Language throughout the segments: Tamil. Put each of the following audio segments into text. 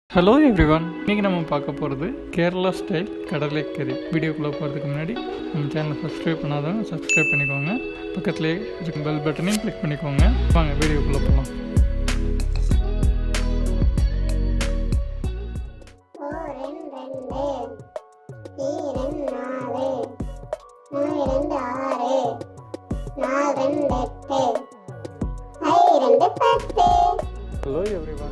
ஹலோ எவ்ரிவன் இன்றைக்கி நம்ம பார்க்க போகிறது கேரளா ஸ்டைல் கடலைக்கறி வீடியோக்குள்ளே போகிறதுக்கு முன்னாடி நம்ம சேனலை சப்ஸ்கிரைப் பண்ணாதவங்க சப்ஸ்கிரைப் பண்ணிக்கோங்க பக்கத்துலேயே இருக்க பெல் பட்டனையும் கிளிக் பண்ணிக்கோங்க வாங்க வீடியோக்குள்ளே போகலாம் ஓரெண் ரெண்டு ஈரெண் நாலு மூவிரெண்டு ஆறு நாலு ரெண்டு எட்டு ஐ ரெண்டு பத்து ஹலோ எவ்ரிவன்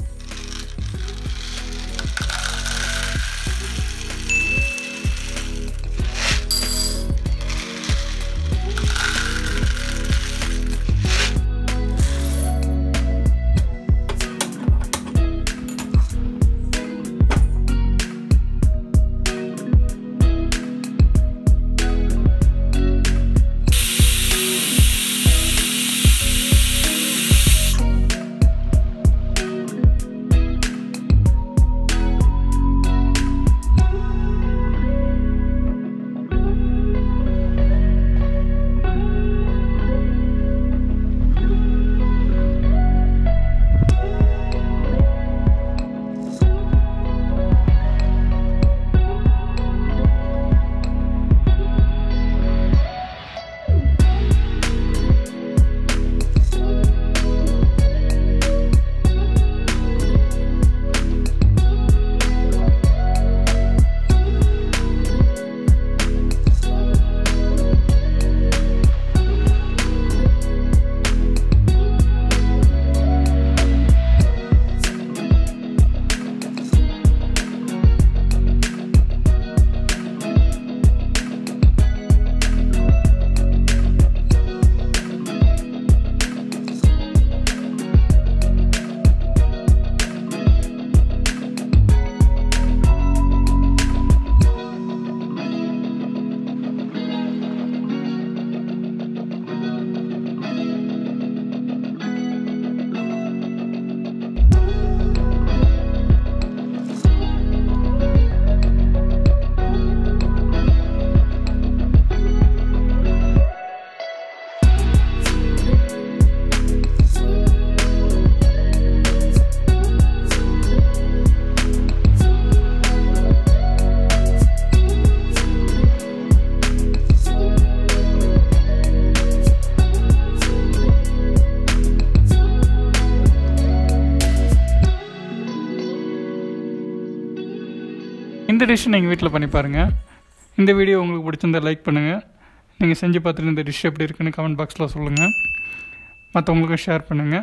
இந்த டிஷ் நீங்கள் வீட்டில் பண்ணி பாருங்கள் இந்த வீடியோ உங்களுக்கு பிடிச்சிருந்தா லைக் பண்ணுங்கள் நீங்கள் செஞ்சு பார்த்துட்டு இந்த டிஷ் எப்படி இருக்குன்னு கமெண்ட் பாக்ஸில் சொல்லுங்கள் மற்றவங்களுக்கும் ஷேர் பண்ணுங்கள்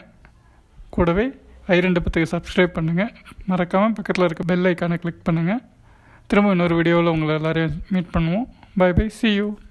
கூடவே ஐ ரெண்டு பத்துக்கு சப்ஸ்கிரைப் பண்ணுங்கள் மறக்காமல் பக்கத்தில் இருக்க பெல் ஐக்கானை கிளிக் பண்ணுங்கள் திரும்ப இன்னொரு வீடியோவில் உங்களை எல்லோரையும் மீட் பண்ணுவோம் பை பை see you